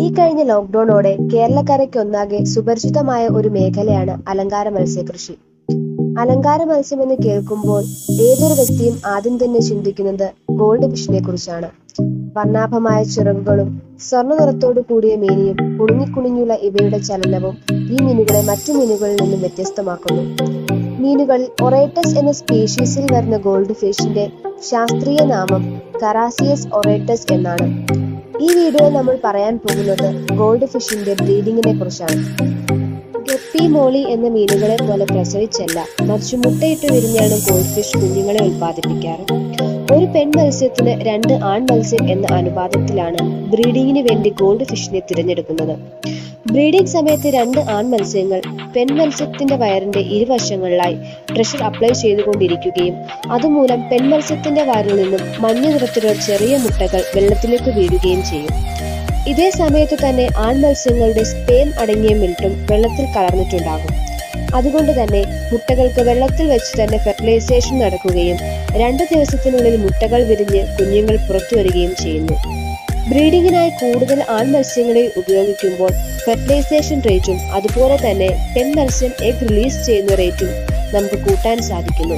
കഴിഞ്ഞ ലോക്ക്ഡൌണോടെ കേരളക്കരയ്ക്കൊന്നാകെ സുപരിചിതമായ ഒരു മേഖലയാണ് അലങ്കാര മത്സ്യകൃഷി അലങ്കാര മത്സ്യം എന്ന് കേൾക്കുമ്പോൾ ഏതൊരു വ്യക്തിയും ആദ്യം തന്നെ ചിന്തിക്കുന്നത് ഗോൾഡ് ഫിഷിനെ കുറിച്ചാണ് വർണ്ണാഭമായ ചിറകുകളും സ്വർണ്ണ നിറത്തോടു കൂടിയ മീനിയും കുണുങ്ങിക്കുണിഞ്ഞുള്ള ഇവയുടെ ചലനവും ഈ മീനുകളെ മറ്റു മീനുകളിൽ നിന്നും വ്യത്യസ്തമാക്കുന്നു മീനുകളിൽ ഒറേറ്റസ് എന്ന സ്പീഷീസിൽ വരുന്ന ഗോൾഡ് ഫിഷിന്റെ ശാസ്ത്രീയ നാമം കറാസിയസ് ഒറേറ്റസ് എന്നാണ് ഈ വീഡിയോയിൽ നമ്മൾ പറയാൻ പോകുന്നത് ഗോൾഡ് ഫിഷിന്റെ ബ്രീഡിങ്ങിനെ കുറിച്ചാണ് ഗപ്പി മോളി എന്ന മീനുകളെ പോലെ പ്രസവിച്ചല്ല മറിച്ച് മുട്ടയിട്ട് വിരിഞ്ഞാണ് ഗോൾഡ് ഫിഷ് കുഞ്ഞുങ്ങളെ ഉൽപ്പാദിപ്പിക്കാറ് ഒരു പെൺ മത്സ്യത്തിന് രണ്ട് ആൺ മത്സ്യം എന്ന അനുപാതത്തിലാണ് ബ്രീഡിങ്ങിന് വേണ്ടി ഗോൾഡ് ഫിഷിനെ തിരഞ്ഞെടുക്കുന്നത് ബ്രീഡിംഗ് സമയത്ത് രണ്ട് ആൺ മത്സ്യങ്ങൾ പെൺ മത്സ്യത്തിന്റെ വയറിന്റെ ഇരുവശങ്ങളിലായി പ്രഷർ അപ്ലൈ ചെയ്തുകൊണ്ടിരിക്കുകയും അതുമൂലം പെൺ മത്സ്യത്തിന്റെ വയറിൽ നിന്നും മഞ്ഞ നിറത്തിലുള്ള ചെറിയ മുട്ടകൾ വെള്ളത്തിലേക്ക് വീഴുകയും ചെയ്യും ഇതേ സമയത്ത് തന്നെ ആൺ മത്സ്യങ്ങളുടെ സ്പേം അടങ്ങിയ മിൽട്ടും വെള്ളത്തിൽ കലർന്നിട്ടുണ്ടാകും അതുകൊണ്ട് തന്നെ മുട്ടകൾക്ക് വെള്ളത്തിൽ വെച്ച് തന്നെ ഫെർട്ടിലൈസേഷൻ നടക്കുകയും രണ്ട് ദിവസത്തിനുള്ളിൽ മുട്ടകൾ വിരിഞ്ഞ് കുഞ്ഞുങ്ങൾ പുറത്തു വരികയും ചെയ്യുന്നു ബ്രീഡിങ്ങിനായി കൂടുതൽ ആൺ മത്സ്യങ്ങളെ ഉപയോഗിക്കുമ്പോൾ ഫെർട്ടിലൈസേഷൻ റേറ്റും അതുപോലെ തന്നെ പെൺ മത്സ്യം എഗ് റിലീസ് ചെയ്യുന്ന റേറ്റും നമുക്ക് കൂട്ടാൻ സാധിക്കുന്നു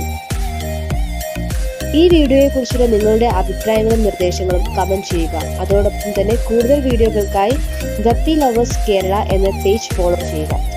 ഈ വീഡിയോയെ കുറിച്ചുള്ള നിങ്ങളുടെ അഭിപ്രായങ്ങളും നിർദ്ദേശങ്ങളും കമന്റ് ചെയ്യുക അതോടൊപ്പം തന്നെ കൂടുതൽ വീഡിയോകൾക്കായി ഗപ്പി ലവേഴ്സ് കേരള എന്ന പേജ് ഫോളോ ചെയ്യുക